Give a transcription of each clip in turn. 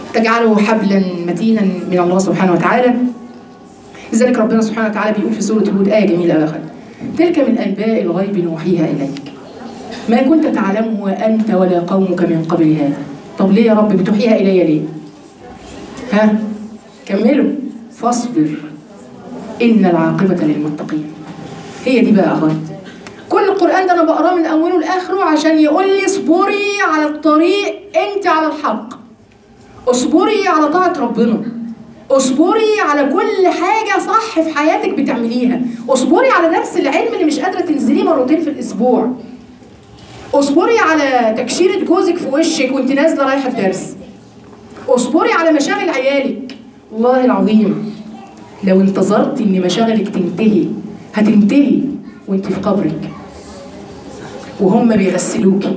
تجعله حبلا متينا من الله سبحانه وتعالى لذلك ربنا سبحانه وتعالى بيقول في سورة هود آية جميلة أوي يا أخوات. تلك من أنباء الغيب نوحيها إليك ما كنت تعلمه أنت ولا قومك من قبل هذا طب ليه يا رب بتوحيها إلي ليه ها كملوا فاصبر إن العاقبة للمتقين هي دي بقى يا أخوات كل القرآن ده أنا بقراه من أوله لآخره عشان يقول لي اصبري على الطريق أنت على الحق اصبري على طاعة ربنا اصبري على كل حاجة صح في حياتك بتعمليها اصبري على درس العلم اللي مش قادرة تنزليه مرتين في الأسبوع اصبري على تكشيرة جوزك في وشك وانت نازلة رايحة الدرس اصبري على مشاغل عيالك والله العظيم لو انتظرتي ان مشاغلك تنتهي هتنتهي وانت في قبرك وهم بيغسلوكي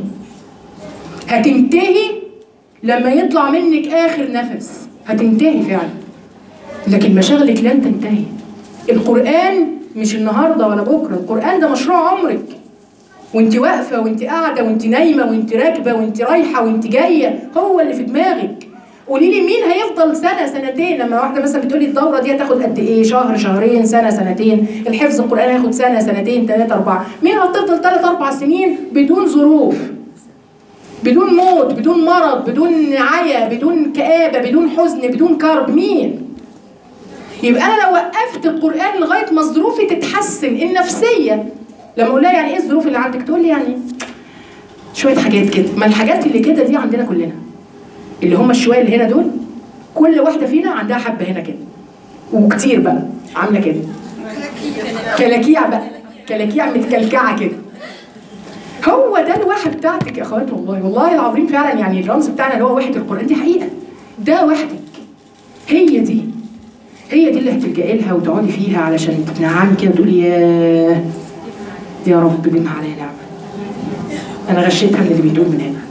هتنتهي لما يطلع منك اخر نفس هتنتهي فعلا لكن مشاغلك لن تنتهي القرآن مش النهارده ولا بكره القرآن ده مشروع عمرك وانت واقفه وانت قاعده وانت نايمه وانت راكبه وانت رايحه وانت جايه هو اللي في دماغك قولي لي مين هيفضل سنه سنتين لما واحده مثلا بتقولي الدوره دي هتاخد قد ايه شهر شهرين سنه سنتين الحفظ القران هياخد سنه سنتين ثلاثه اربعه مين هتفضل ثلاث اربع سنين بدون ظروف بدون موت بدون مرض بدون عيا بدون كآبة بدون حزن بدون كرب مين يبقى انا لو وقفت القران لغايه ما ظروفي تتحسن النفسيه لما اقول لها يعني ايه الظروف اللي عندك تقول لي يعني شويه حاجات كده ما الحاجات اللي كده دي عندنا كلنا اللي هم الشويه اللي هنا دول كل واحده فينا عندها حبه هنا كده وكتير بقى عامله كده كلاكيع بقى كلاكيع متكلكعه كده هو ده الواحه بتاعتك يا اخوات والله والله العظيم فعلا يعني الرمز بتاعنا اللي هو وحده القران دي حقيقه ده وحدك هي دي هي دي اللي هتلجئي لها وتقعدي فيها علشان تنعمي كده وتقولي يا يا رب دمها عليا نعمه انا غشيتها من اللي بيدوم من هنا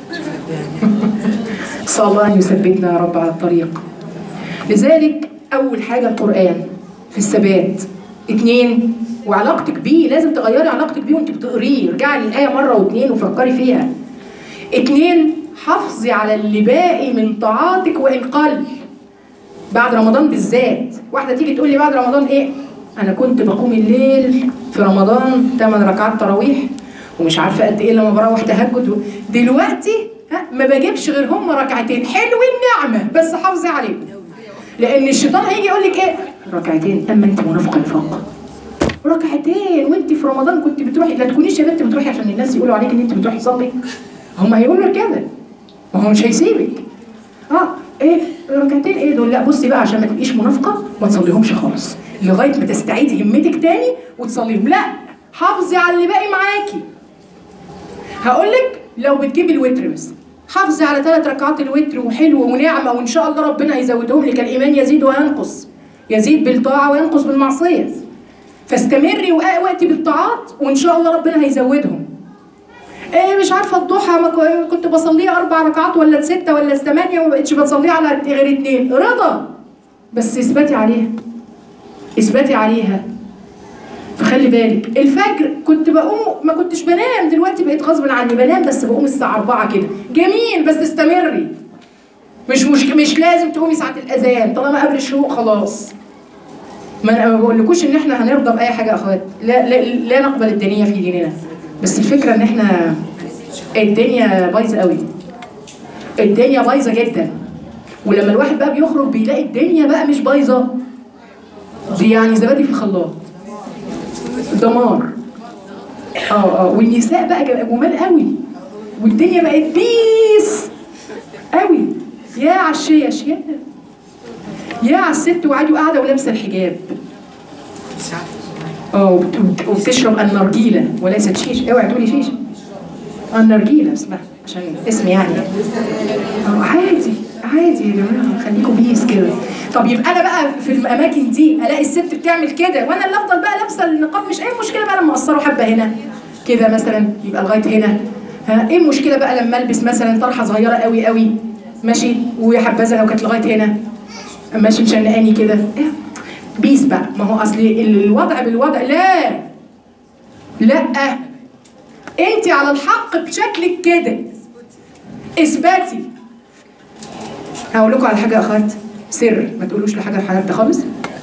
صلى الله ان يثبتنا يا رب على الطريق لذلك اول حاجه القران في الثبات اتنين وعلاقتك بيه لازم تغيري علاقتك بيه وانت بتقريه ارجعي للايه مره واتنين وفكري فيها اتنين حافظي على اللي باقي من طاعاتك وان قل بعد رمضان بالذات واحده تيجي تقول لي بعد رمضان ايه انا كنت بقوم الليل في رمضان 8 ركعات تراويح ومش عارفه قد ايه لما بروح تهجد دلوقتي ها ما بجيبش غير هم ركعتين حلو النعمه بس حافظي عليهم لان الشيطان هيجي يقول لك ايه ركعتين اما انت منافقه نفاق ركعتين وانت في رمضان كنت بتروحي لا تكونيش يا بنت بتروحي عشان الناس يقولوا عليك ان انت بتروحي تصلي هم هيقولوا لك كده ما هو مش هيسيبك اه ايه ركعتين ايه دول لا بصي بقى عشان ما تبقيش منافقه ما تصليهمش خالص لغايه ما تستعيدي همتك تاني وتصليهم لا حافظي على اللي باقي معاكي هقول لك لو بتجيبي الوتر بس حافظي على ثلاث ركعات الوتر وحلو ونعمه وان شاء الله ربنا هيزودهم لك الايمان يزيد وينقص يزيد بالطاعه وينقص بالمعصيه فاستمري وقتي بالطاعات وان شاء الله ربنا هيزودهم ايه مش عارفه الضحى ما كو- كنت بصليها اربع ركعات ولا ستة ولا ثمانية وما بقتش بصليها على غير اتنين رضا بس اثبتي عليها اثبتي عليها فخلي بالك الفجر كنت بقوم ما كنتش بنام دلوقتي بقيت غصب عني بنام بس بقوم الساعة 4 كده جميل بس استمري مش مش مش لازم تقومي ساعة الأذان طالما قبل الشروق خلاص ما انا ما بقولكوش ان احنا هنرضى باي حاجه يا اخوات لا لا, لا نقبل الدنيا في ديننا بس الفكره ان احنا الدنيا بايظه قوي الدنيا بايظه جدا ولما الواحد بقى بيخرج بيلاقي الدنيا بقى مش بايظه دي يعني زبادي في الخلاط دمار اه اه والنساء بقى جم- جمال قوي والدنيا بقت بيس قوي يا عالشيش يا يا على الست وقاعده قاعده ولابسه الحجاب اه وبت- وبت- وبتشرب النرجيله وليست شيش اوعي تقولي شيشه النرجيله اسمها عشان اسم يعني اه عادي عادي يا جماعه خليكم بيس كده طب يبقى انا بقى في الاماكن دي الاقي الست بتعمل كده وانا اللي افضل بقى لابسه النقاب مش اي مشكله بقى لما اقصره حبه هنا كده مثلا يبقى لغايه هنا ها ايه المشكله بقى لما البس مثلا طرحه صغيره قوي قوي ماشي وحبذا لو كانت لغايه هنا ماشي مشنقاني كده إيه؟ بيس بقى ما هو اصل الوضع بالوضع لا لا انت على الحق بشكلك كده اثباتي هقول لكم على حاجه يا اخوات سر ما تقولوش لحاجه حاجه خالص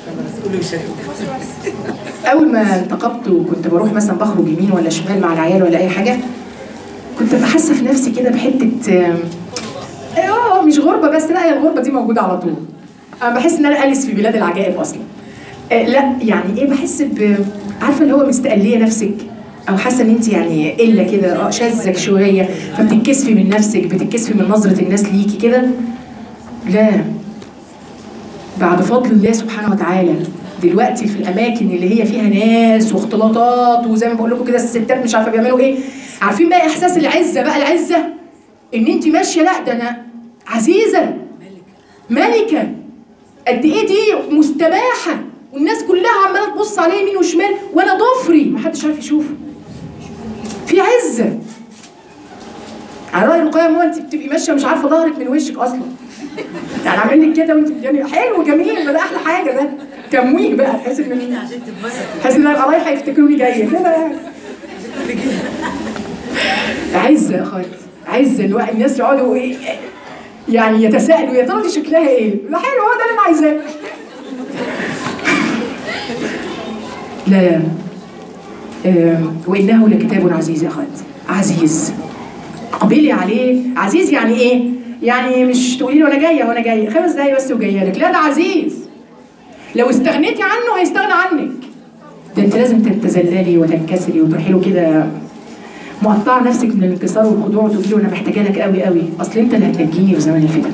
اول ما انتقبت وكنت بروح مثلا بخرج يمين ولا شمال مع العيال ولا اي حاجه كنت بحس في نفسي كده بحته آم، اه مش غربه بس لا هي الغربه دي موجوده على طول انا بحس ان انا اليس في بلاد العجائب اصلا آه، لا يعني ايه بحس ب عارفه اللي هو مستقليه نفسك او حاسه ان انت يعني قله كده اه شاذك شويه فبتتكسفي من نفسك بتتكسفي من نظره الناس ليكي كده لا بعد فضل الله سبحانه وتعالى دلوقتي في الاماكن اللي هي فيها ناس واختلاطات وزي ما بقول لكم كده الستات مش عارفه بيعملوا ايه عارفين بقى احساس العزه بقى العزه ان انت ماشيه لا ده انا عزيزه ملكه قد ايه دي مستباحه والناس كلها عماله تبص عليا يمين وشمال وانا ضفري محدش عارف يشوفه في عزه على راي رقيه هو انت بتبقي ماشيه مش عارفه ظهرك من وشك اصلا يعني عامل لك كده وانت يعني حلو جميل ما ده احلى حاجه ده تمويه بقى تحس ان تحس ان انا رايحه يفتكروني جايه كده يعني عزه يا اخوات عزه الواحد الناس يقعدوا ايه يعني يتساءلوا يا ترى دي شكلها ايه؟ لا حلو هو ده اللي انا عايزاه لا لا آم، وانه لكتاب عزيز يا اخوات عزيز اقبلي عليه عزيز يعني ايه؟ يعني مش تقولي له انا جايه وانا جايه خمس دقايق بس وجايه لك لا ده عزيز لو استغنيتي عنه هيستغنى عنك ده انت لازم تتذللي وتنكسري وتروحي له كده مقطعه نفسك من الانكسار والخضوع وتقولي له انا محتاجه لك قوي قوي اصل انت اللي هتنجيني في زمن الفتن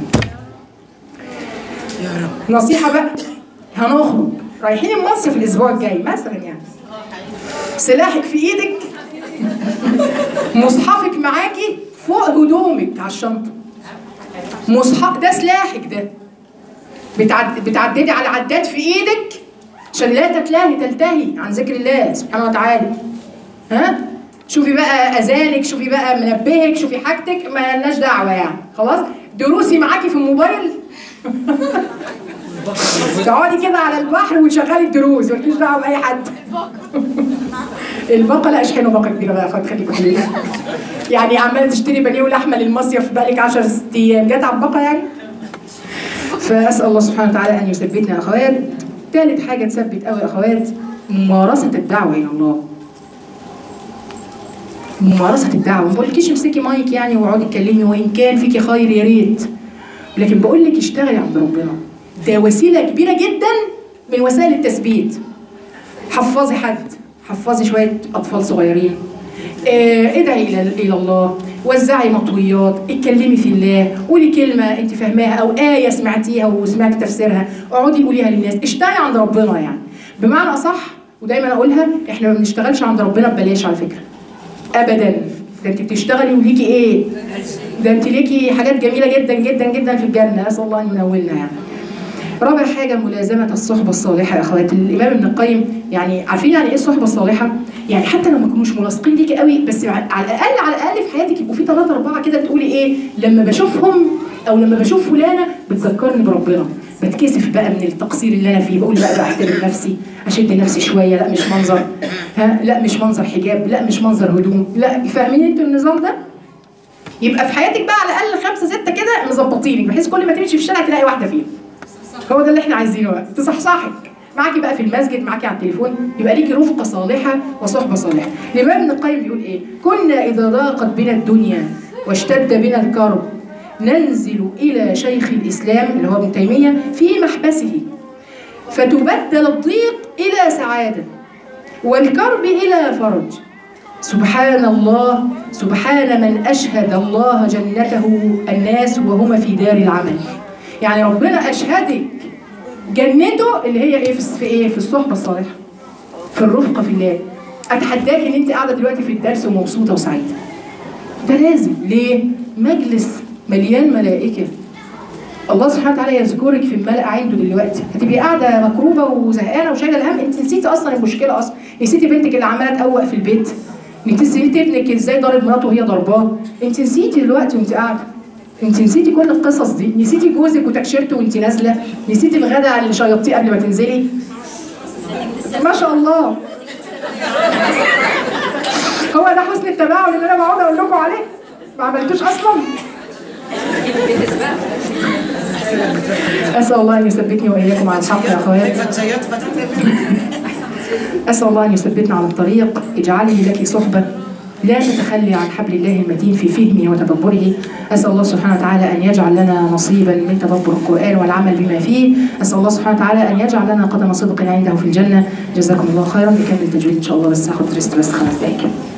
يا رب نصيحه بقى هنخرج رايحين المصيف الاسبوع الجاي مثلا يعني سلاحك في ايدك مصحفك معاكي فوق هدومك على الشنطه مصحف ده سلاحك ده بتعد... بتعددي على العداد في ايدك عشان لا تتلهي تلتهي عن ذكر الله سبحانه وتعالى ها شوفي بقى اذانك شوفي بقى منبهك شوفي حاجتك ما لناش دعوه يعني خلاص دروسي معاكي في الموبايل تقعدي كده على البحر وتشغلي الدروس مالكيش دعوه باي حد الباقه لا اشحنوا باقه كبيره بقى يا اخوات خليكم حلوين يعني عماله تشتري بانيه ولحمه للمصيف بقالك 10 ايام جت على الباقه يعني فاسال الله سبحانه وتعالى ان يثبتنا يا اخوات ثالث حاجه تثبت قوي يا اخوات ممارسه الدعوه الى الله ممارسه الدعوه ما بقولكيش امسكي مايك يعني واقعدي اتكلمي وان كان فيكي خير يا ريت لكن بقول لك اشتغلي عند ربنا ده وسيله كبيره جدا من وسائل التثبيت حفظي حد حفظي شويه اطفال صغيرين آه، ادعي الى الى الله وزعي مطويات اتكلمي في الله قولي كلمه انت فاهماها او ايه سمعتيها وسمعتي تفسيرها اقعدي قوليها للناس اشتغلي عند ربنا يعني بمعنى اصح ودايما اقولها احنا ما بنشتغلش عند ربنا ببلاش على فكره ابدا ده انت بتشتغلي وليكي ايه ده انت ليكي حاجات جميله جدا جدا جدا في الجنه اسال الله ان ينولنا يعني رابع حاجة ملازمة الصحبة الصالحة يا أخوات الإمام ابن القيم يعني عارفين يعني إيه الصحبة الصالحة؟ يعني حتى لو ما كانوش ملاصقين ليكي قوي بس على الأقل على الأقل في حياتك يبقوا في ثلاثة أربعة كده بتقولي إيه لما بشوفهم أو لما بشوف فلانة بتذكرني بربنا بتكسف بقى من التقصير اللي أنا فيه بقول بقى بحترم نفسي أشد نفسي شوية لا مش منظر ها لا مش منظر حجاب لا مش منظر هدوم لا فاهمين أنتوا النظام ده؟ يبقى في حياتك بقى على الأقل خمسة ستة كده مظبطينك بحيث كل ما تمشي في الشارع تلاقي واحدة فيهم هو ده اللي احنا عايزينه بقى تصحصحك معاكي بقى في المسجد معاكي على التليفون يبقى ليكي رفقه صالحه وصحبه صالحه الامام ابن القيم بيقول ايه كنا اذا ضاقت بنا الدنيا واشتد بنا الكرب ننزل الى شيخ الاسلام اللي هو ابن تيميه في محبسه فتبدل الضيق الى سعاده والكرب الى فرج سبحان الله سبحان من اشهد الله جنته الناس وهما في دار العمل يعني ربنا اشهدك جنته اللي هي ايه في في ايه في الصحبه الصالحه في الرفقه في الله اتحداك ان انت قاعده دلوقتي في الدرس ومبسوطه وسعيده ده لازم ليه مجلس مليان ملائكه الله سبحانه وتعالى يذكرك في الملأ عنده دلوقتي هتبقي قاعده مكروبه وزهقانه وشايله الهم انت نسيتي اصلا المشكله اصلا نسيتي بنتك اللي عماله تقوق في البيت نسيتي ابنك ازاي ضارب مراته وهي ضرباه انت نسيتي دلوقتي وانت قاعده انت نسيتي كل القصص دي نسيتي جوزك وتكشيرته وانت نازله نسيتي الغداء اللي شيطتيه قبل ما تنزلي ما شاء الله هو ده حسن التفاعل اللي انا بقعد اقول لكم عليه ما عملتوش اصلا أسأل الله أن يثبتني وإياكم على الحق يا أخوات فتيات فتيات أسأل الله أن يثبتنا على الطريق اجعلني لك صحبة لا تتخلي عن حبل الله المتين في فهمه وتدبره أسأل الله سبحانه وتعالى أن يجعل لنا نصيبا من تدبر القرآن والعمل بما فيه أسأل الله سبحانه وتعالى أن يجعل لنا قدم صدق عنده في الجنة جزاكم الله خيرا نكمل تجويد إن شاء الله بس هاخد ريست بس خمس دقايق